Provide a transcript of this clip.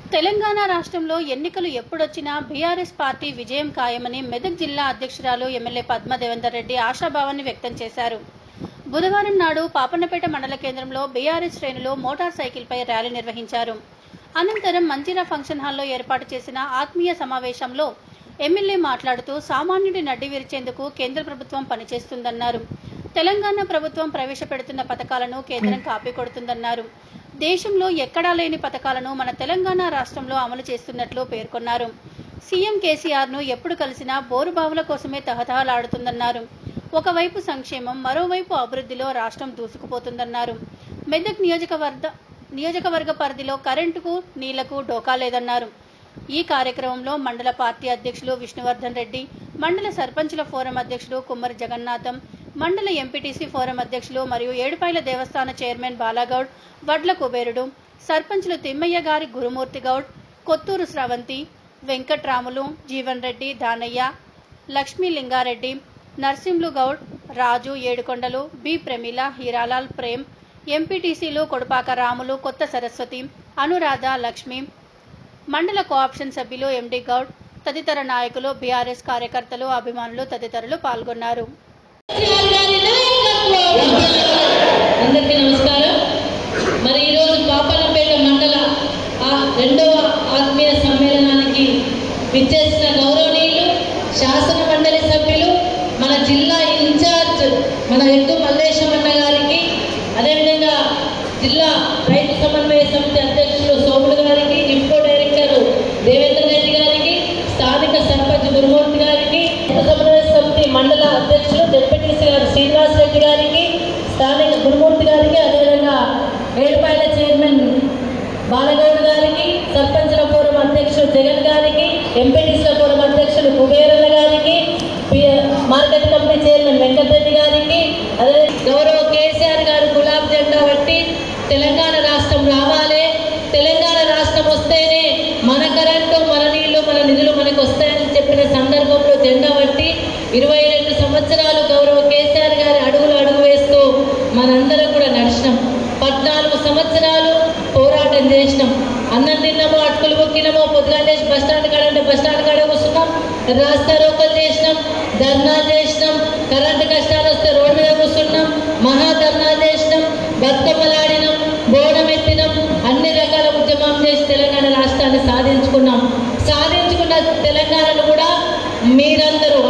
తెలంగాణ రాష్ట్రంలో ఎన్నికలు ఎప్పుడొచ్చినా బీఆర్ఎస్ పార్టీ విజయం ఖాయమని మెదక్ జిల్లా అధ్యక్షురాలు ఎమ్మెల్యే పద్మ దేవేందర్ రెడ్డి ఆశాభావాన్ని వ్యక్తం చేశారు బుధవారం నాడు పాపన్నపేట మండల కేంద్రంలో బీఆర్ఎస్ శ్రేణులు మోటార్ సైకిల్పై ర్యాలీ నిర్వహించారు అనంతరం మంచిరా ఫంక్షన్ హాల్లో ఏర్పాటు చేసిన ఆత్మీయ సమావేశంలో ఎమ్మెల్యే మాట్లాడుతూ సామాన్యుడి నడ్డి విరిచేందుకు కేంద్ర ప్రభుత్వం పనిచేస్తుందన్నారు తెలంగాణ ప్రభుత్వం ప్రవేశపెడుతున్న పథకాలను కేంద్రం కాపీ కొడుతుందన్నారు దేశంలో ఎక్కడా లేని పథకాలను మన తెలంగాణ రాష్ట్రంలో అమలు చేస్తున్నట్లు పేర్కొన్నారు సీఎం కేసీఆర్ ను ఎప్పుడు కలిసినా బోరుబావుల కోసమే తహతహలాడుతుందన్నారు ఒకవైపు సంక్షేమం మరోవైపు అభివృద్ధిలో రాష్ట్రం దూసుకుపోతుందన్నారు మెదక్ నియోజకవర్గ నియోజకవర్గ పరిధిలో కరెంటుకు నీళ్లకు డోకా లేదన్నారు ఈ కార్యక్రమంలో మండల పార్టీ అధ్యక్షులు విష్ణువర్ధన్ రెడ్డి మండల సర్పంచుల ఫోరం అధ్యక్షులు కుమ్మరి జగన్నాథం మండల ఎంపీటీసీ ఫోరం అధ్యక్షులు మరియు ఏడుపాయల దేవస్థాన చైర్మన్ బాలాగౌడ్ వడ్ల కుబేరుడు సర్పంచులు తిమ్మయ్య గారి గురుమూర్తి గౌడ్ కొత్తూరు స్రవంతి వెంకట్రాములు జీవన్ రెడ్డి దానయ్య లక్ష్మీ లింగారెడ్డి నర్సింలు గౌడ్ రాజు ఏడుకొండలు బి ప్రమీల హీరాలాల్ ప్రేమ్ ఎంపీటీసీలు కొడపాక రాములు కొత్త సరస్వతి అనురాధ లక్ష్మి మండల కోఆప్షన్ సభ్యులు ఎండి గౌడ్ తదితర నాయకులు బీఆర్ఎస్ కార్యకర్తలు అభిమానులు తదితరులు పాల్గొన్నారు అందరికీ నమస్కారం మరి ఈరోజు పాపన్నపేట మండల ఆ రెండవ ఆత్మీయ సమ్మేళనానికి విచ్చేసిన గౌరవనీయులు శాసన మండలి సభ్యులు మన జిల్లా ఇన్ఛార్జ్ మన ఎద్దు మల్లేశమన్న గారికి అదేవిధంగా జిల్లా రైతు సమన్వయ సమితి అధ్యక్షులు సోములు గారికి ఇన్ఫో డైరెక్టర్ దేవేంద్ర రెడ్డి గారికి స్థానిక సర్పంచ్ గురుమూర్తి గారికి రైతు సమన్వయ సమితి మండల అధ్యక్షులు డిప్యూటీసీ గారు శ్రీనివాస్ రెడ్డి గారికి స్థానిక గురుమూర్తి గారికి అదేవిధంగా ఏడుపాయల చైర్మన్ బాలగౌడ్ గారికి సర్పంచుల ఫోరం అధ్యక్షులు జగన్ గారికి ఎంపీటీసీల ఫోరం అధ్యక్షులు కుబేరన్న గారికి పి- మార్కెట్ కమిటీ చైర్మన్ వెంకటరెడ్డి గారికి అదే గౌరవ కేసీఆర్ గారు గులాబ్ జెండా బట్టి తెలంగాణ రాష్ట్రం రావాలి తెలంగాణ రాష్ట్రం వస్తేనే మన కరెంటు మన నీళ్లు మన నిధులు మనకు వస్తాయని చెప్పిన సందర్భంలో జెండా బట్టి ఇరవై రెండు సంవత్సరాలు గౌరవ కేసీఆర్ గారి అడుగులు అడుగు వేస్తూ మనందరం కూడా నడిచినాం పద్నాలుగు సంవత్సరాలు పోరాటం చేసినాం అన్నం తిన్నామో అటుకులు మొక్కినామో పొద్దుగా లేచి బస్ స్టాండ్ కాడ అంటే బస్ స్టాండ్ కాడ కూర్చున్నాం రాస్తా రోకలు చేసినాం ధర్నాలు చేసినాం కరెంటు కష్టాలు వస్తే రోడ్డు మీద కూర్చున్నాం మహా ధర్నాలు చేసినాం బతుకమ్మలాడినాం బోనం ఎత్తినాం అన్ని రకాల ఉద్యమం చేసి తెలంగాణ రాష్ట్రాన్ని సాధించుకున్నాం సాధించుకున్న తెలంగాణను కూడా మీరందరూ